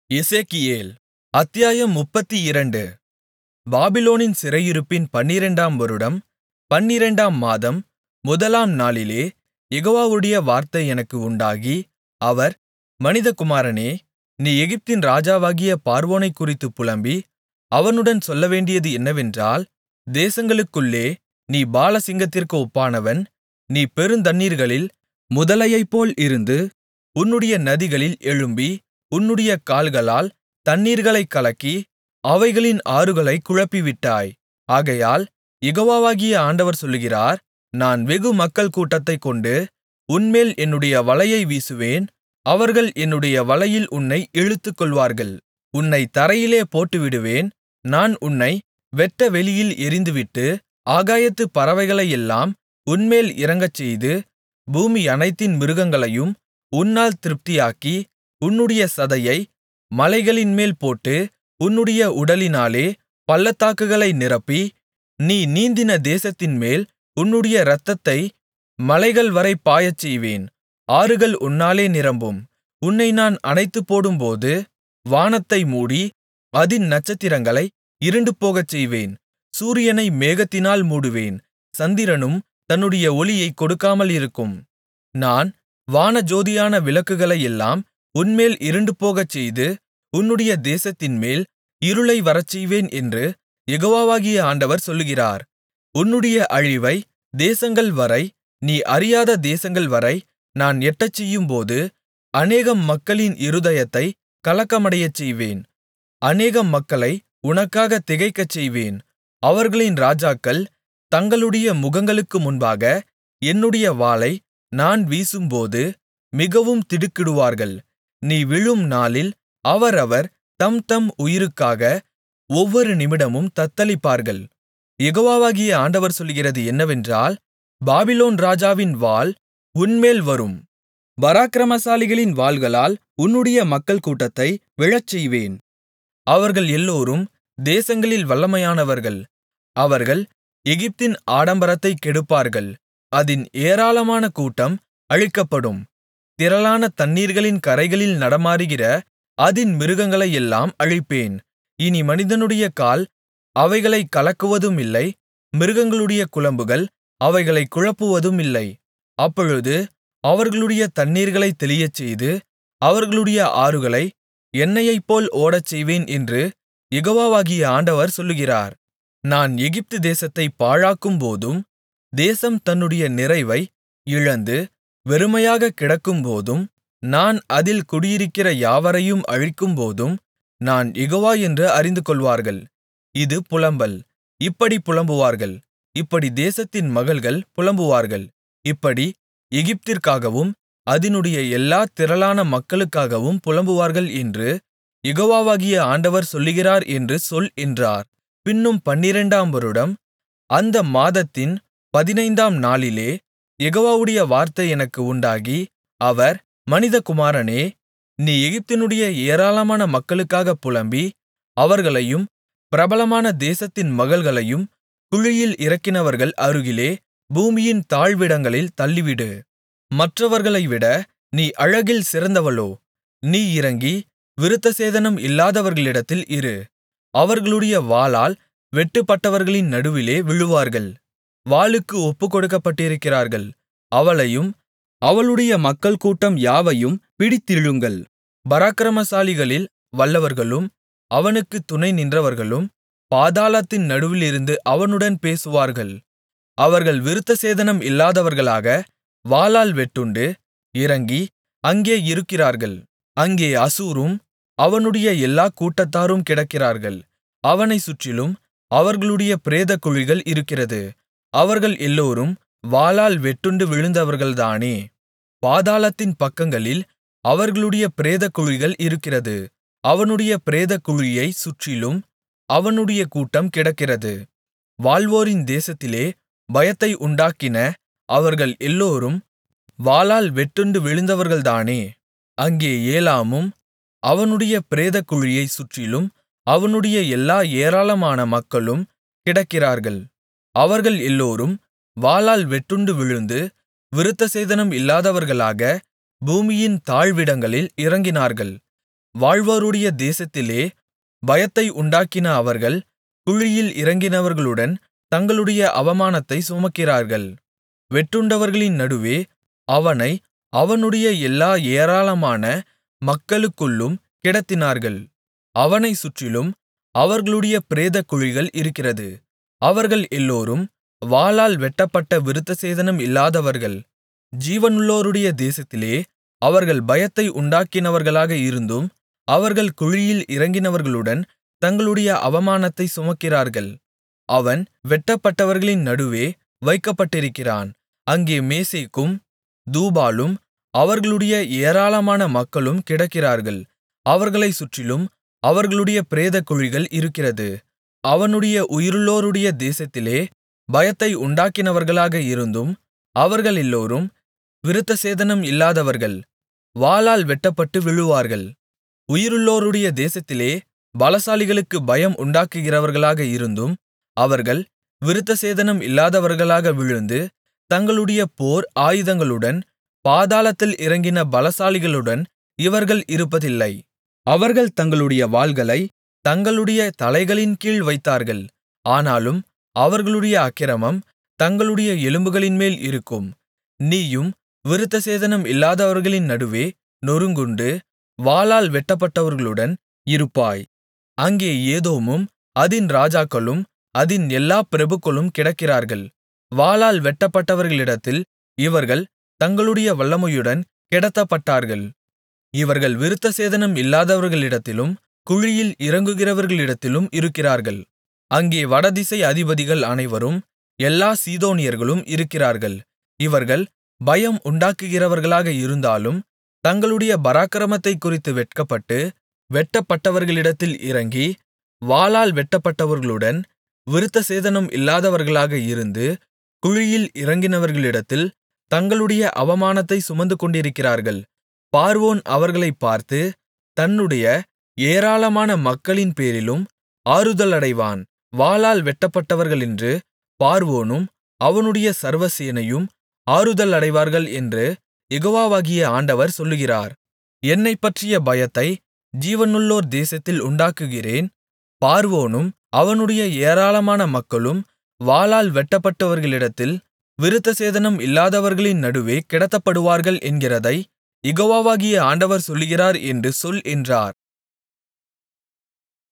எசேக்கியேல் அத்தியாயம் முப்பத்திரண்டு பாபிலோனின் சிறையிருப்பின் பன்னிரண்டாம் வருடம் பன்னிரண்டாம் மாதம் முதலாம் நாளிலே யெகோவாவுடைய வார்த்தை எனக்கு உண்டாகி அவர் மனிதகுமாரனே நீ எகிப்தின் ராஜாவாகிய பார்வோனைக்குறித்துப் புலம்பி அவனுடன் சொல்லவேண்டியது என்னவென்றால் தேசங்களுக்குள்ளே நீ பாலசிங்கத்திற்கு ஒப்பானவன் நீ பெருந்தண்ணீர்களில் முதலையைப்போல் இருந்து உன்னுடைய நதிகளில் எழும்பி உன்னுடைய கால்களால் தண்ணீர்களைக் கலக்கி அவைகளின் ஆறுகளைக் குழப்பிவிட்டாய் ஆகையால் யெகோவாகிய ஆண்டவர் சொல்லுகிறார் நான் வெகு மக்கள் கூட்டத்தைக்கொண்டு உன்மேல் என்னுடைய வலையை வீசுவேன் அவர்கள் என்னுடைய வலையில் உன்னை இழுத்துக்கொள்வார்கள் உன்னைத் தரையிலே போட்டுவிடுவேன் நான் உன்னை வெட்டவெளியில் எறிந்துவிட்டு ஆகாயத்துப் பறவைகளையெல்லாம் உன்மேல் இறங்கச்செய்து பூமியனைத்தின் மிருகங்களையும் உன்னால் திருப்தியாக்கி உன்னுடைய சதையை மலைகளின்மேல் போட்டு உன்னுடைய உடலினாலே பள்ளத்தாக்குகளை நிரப்பி நீ நீந்தின தேசத்தின்மேல் உன்னுடைய இரத்தத்தை மலைகள்வரை பாயச்செய்வேன் ஆறுகள் உன்னாலே நிரம்பும் உன்னை நான் அணைத்துப்போடும்போது வானத்தை மூடி அதின் நட்சத்திரங்களை இருண்டுபோகச்செய்வேன் சூரியனை மேகத்தினால் மூடுவேன் சந்திரனும் தன்னுடைய ஒளியைக் கொடுக்காமலிருக்கும் நான் வானஜோதியான விளக்குகளையெல்லாம் உன்மேல் இருண்டுபோகச்செய்து உன்னுடைய தேசத்தின்மேல் இருளை வரச்செய்வேன் என்று யெகோவாகிய ஆண்டவர் சொல்லுகிறார் உன்னுடைய அழிவை தேசங்கள்வரை நீ அறியாத தேசங்கள்வரை நான் எட்டச்செய்யும்போது அநேகம் மக்களின் இருதயத்தைக் கலக்கமடையச்செய்வேன் அநேகம் மக்களை உனக்காகத் திகைக்கச்செய்வேன் அவர்களின் ராஜாக்கள் தங்களுடைய முகங்களுக்கு முன்பாக என்னுடைய வாளை நான் வீசும்போது மிகவும் திடுக்கிடுவார்கள் நீ விழும் நாளில் அவரவர் தம்தம் உயிருக்காக ஒவ்வொரு நிமிடமும் தத்தளிப்பார்கள் யெகோவாகிய ஆண்டவர் சொல்லுகிறது என்னவென்றால் பாபிலோன் ராஜாவின் வாள் உன்மேல் வரும் பராக்கிரமசாலிகளின் வாள்களால் உன்னுடைய மக்கள் கூட்டத்தை விழச்செய்வேன் அவர்கள் எல்லோரும் தேசங்களில் வல்லமையானவர்கள் அவர்கள் எகிப்தின் ஆடம்பரத்தைக் கெடுப்பார்கள் அதின் ஏராளமான கூட்டம் அழிக்கப்படும் திரளான தண்ணீர்களின் கரைகளில் நடமாடுகிற அதின் மிருகங்களையெல்லாம் அழிப்பேன் இனி மனிதனுடைய கால் அவைகளைக் கலக்குவதுமில்லை மிருகங்களுடைய குளம்புகள் அவைகளைக் குழப்புவதுமில்லை அப்பொழுது அவர்களுடைய தண்ணீர்களைத் தெளியச்செய்து அவர்களுடைய ஆறுகளை எண்ணெயைப்போல் ஓடச்செய்வேன் என்று யெகோவாகிய ஆண்டவர் சொல்லுகிறார் நான் எகிப்து தேசத்தைப் பாழாக்கும்போதும் தேசம் தன்னுடைய நிறைவை இழந்து வெறுமையாகக் கிடக்கும்போதும் நான் அதில் குடியிருக்கிற யாவரையும் அழிக்கும்போதும் நான் யெகோவா என்று அறிந்துகொள்வார்கள் இது புலம்பல் இப்படிப் புலம்புவார்கள் இப்படி தேசத்தின் மகள்கள் புலம்புவார்கள் இப்படி எகிப்திற்காகவும் அதினுடைய எல்லா திரளான மக்களுக்காகவும் புலம்புவார்கள் என்று யெகோவாகிய ஆண்டவர் சொல்லுகிறார் என்று சொல் என்றார் பின்னும் பன்னிரண்டாம் வருடம் அந்த மாதத்தின் பதினைந்தாம் நாளிலே யெகோவாவுடைய வார்த்தை எனக்கு உண்டாகி அவர் மனிதகுமாரனே நீ எகிப்தினுடைய ஏராளமான மக்களுக்காகப் புலம்பி அவர்களையும் பிரபலமான தேசத்தின் மகள்களையும் குழியில் இறக்கினவர்கள் அருகிலே பூமியின் தாழ்விடங்களில் தள்ளிவிடு மற்றவர்களைவிட நீ அழகில் சிறந்தவளோ நீ இறங்கி விருத்தசேதனம் இல்லாதவர்களிடத்தில் இரு அவர்களுடைய வாளால் வெட்டுப்பட்டவர்களின் நடுவிலே விழுவார்கள் வாளுக்கு ஒப்புக்கொடுக்கப்பட்டிருக்கிறார்கள் அவளையும் அவளுடைய மக்கள் கூட்டம் யாவையும் பிடித்திழுங்கள் பராக்கிரமசாலிகளில் வல்லவர்களும் அவனுக்குத் துணை நின்றவர்களும் பாதாளத்தின் நடுவிலிருந்து அவனுடன் பேசுவார்கள் அவர்கள் விருத்தசேதனம் இல்லாதவர்களாக வாளால் வெட்டுண்டு இறங்கி அங்கே இருக்கிறார்கள் அங்கே அசூரும் அவனுடைய எல்லா கூட்டத்தாரும் கிடக்கிறார்கள் அவனைச் சுற்றிலும் அவர்களுடைய பிரேதக்குழிகள் இருக்கிறது அவர்கள் எல்லோரும் வாளால் வெட்டுண்டு விழுந்தவர்கள்தானே பாதாளத்தின் பக்கங்களில் அவர்களுடைய பிரேதக்குழிகள் இருக்கிறது அவனுடைய பிரேதக்குழியைச் சுற்றிலும் அவனுடைய கூட்டம் கிடக்கிறது வாழ்வோரின் தேசத்திலே பயத்தை உண்டாக்கின அவர்கள் எல்லோரும் வாளால் வெட்டுண்டு விழுந்தவர்கள்தானே அங்கே ஏலாமும் அவனுடைய பிரேதக்குழியைச் சுற்றிலும் அவனுடைய எல்லா ஏராளமான மக்களும் கிடக்கிறார்கள் அவர்கள் எல்லோரும் வாளால் வெட்டுண்டு விழுந்து விருத்தசேதனம் இல்லாதவர்களாக பூமியின் தாழ்விடங்களில் இறங்கினார்கள் வாழ்வோருடைய தேசத்திலே பயத்தை உண்டாக்கின அவர்கள் குழியில் இறங்கினவர்களுடன் தங்களுடைய அவமானத்தைச் சுமக்கிறார்கள் வெட்டுண்டவர்களின் நடுவே அவனை அவனுடைய எல்லா ஏராளமான மக்களுக்குள்ளும் கிடத்தினார்கள் அவனைச் சுற்றிலும் அவர்களுடைய பிரேதக்குழிகள் இருக்கிறது அவர்கள் எல்லோரும் வாளால் வெட்டப்பட்ட விருத்தசேதனம் இல்லாதவர்கள் ஜீவனுள்ளோருடைய தேசத்திலே அவர்கள் பயத்தை உண்டாக்கினவர்களாக இருந்தும் அவர்கள் குழியில் இறங்கினவர்களுடன் தங்களுடைய அவமானத்தைச் சுமக்கிறார்கள் அவன் வெட்டப்பட்டவர்களின் நடுவே வைக்கப்பட்டிருக்கிறான் அங்கே மேசேக்கும் தூபாலும் அவர்களுடைய ஏராளமான மக்களும் கிடக்கிறார்கள் அவர்களைச் சுற்றிலும் அவர்களுடைய பிரேதக்குழிகள் இருக்கிறது அவனுடைய உயிருள்ளோருடைய தேசத்திலே பயத்தை உண்டாக்கினவர்களாக இருந்தும் அவர்களெல்லோரும் விருத்தசேதனம் இல்லாதவர்கள் வாளால் வெட்டப்பட்டு விழுவார்கள் உயிருள்ளோருடைய தேசத்திலே பலசாலிகளுக்கு பயம் உண்டாக்குகிறவர்களாக இருந்தும் அவர்கள் விருத்தசேதனம் இல்லாதவர்களாக விழுந்து தங்களுடைய போர் ஆயுதங்களுடன் பாதாளத்தில் இறங்கின பலசாலிகளுடன் இவர்கள் இருப்பதில்லை அவர்கள் தங்களுடைய வாள்களை தங்களுடைய தலைகளின் கீழ் வைத்தார்கள் ஆனாலும் அவர்களுடைய அக்கிரமம் தங்களுடைய எலும்புகளின்மேல் இருக்கும் நீயும் விருத்தசேதனம் இல்லாதவர்களின் நடுவே நொறுங்குண்டு வாளால் வெட்டப்பட்டவர்களுடன் இருப்பாய் அங்கே ஏதோமும் அதின் ராஜாக்களும் அதின் எல்லா பிரபுக்களும் கிடக்கிறார்கள் வாளால் வெட்டப்பட்டவர்களிடத்தில் இவர்கள் தங்களுடைய வல்லமையுடன் கிடத்தப்பட்டார்கள் இவர்கள் விருத்தசேதனம் இல்லாதவர்களிடத்திலும் குழியில் இறங்குகிறவர்களிடத்திலும் இருக்கிறார்கள் அங்கே வடதிசை அதிபதிகள் அனைவரும் எல்லா சீதோனியர்களும் இருக்கிறார்கள் இவர்கள் பயம் உண்டாக்குகிறவர்களாக இருந்தாலும் தங்களுடைய பராக்கிரமத்தைக் குறித்து வெட்கப்பட்டு வெட்டப்பட்டவர்களிடத்தில் இறங்கி வாளால் வெட்டப்பட்டவர்களுடன் விருத்தசேதனம் இல்லாதவர்களாக இருந்து குழியில் இறங்கினவர்களிடத்தில் தங்களுடைய அவமானத்தைச் சுமந்துகொண்டிருக்கிறார்கள் பார்வோன் அவர்களைப் பார்த்து தன்னுடைய ஏராளமான மக்களின் பேரிலும் ஆறுதலடைவான் வாளால் வெட்டப்பட்டவர்களென்று பார்வோனும் அவனுடைய சர்வசேனையும் ஆறுதல் அடைவார்கள் என்று யெகோவாகிய ஆண்டவர் சொல்லுகிறார் என்னைப்பற்றிய பயத்தை ஜீவனுள்ளோர் தேசத்தில் உண்டாக்குகிறேன் பார்வோனும் அவனுடைய ஏராளமான மக்களும் வாளால் வெட்டப்பட்டவர்களிடத்தில் விருத்தசேதனம் இல்லாதவர்களின் நடுவே கிடத்தப்படுவார்கள் என்கிறதை யெகோவாகிய ஆண்டவர் சொல்லுகிறார் என்று சொல் என்றார்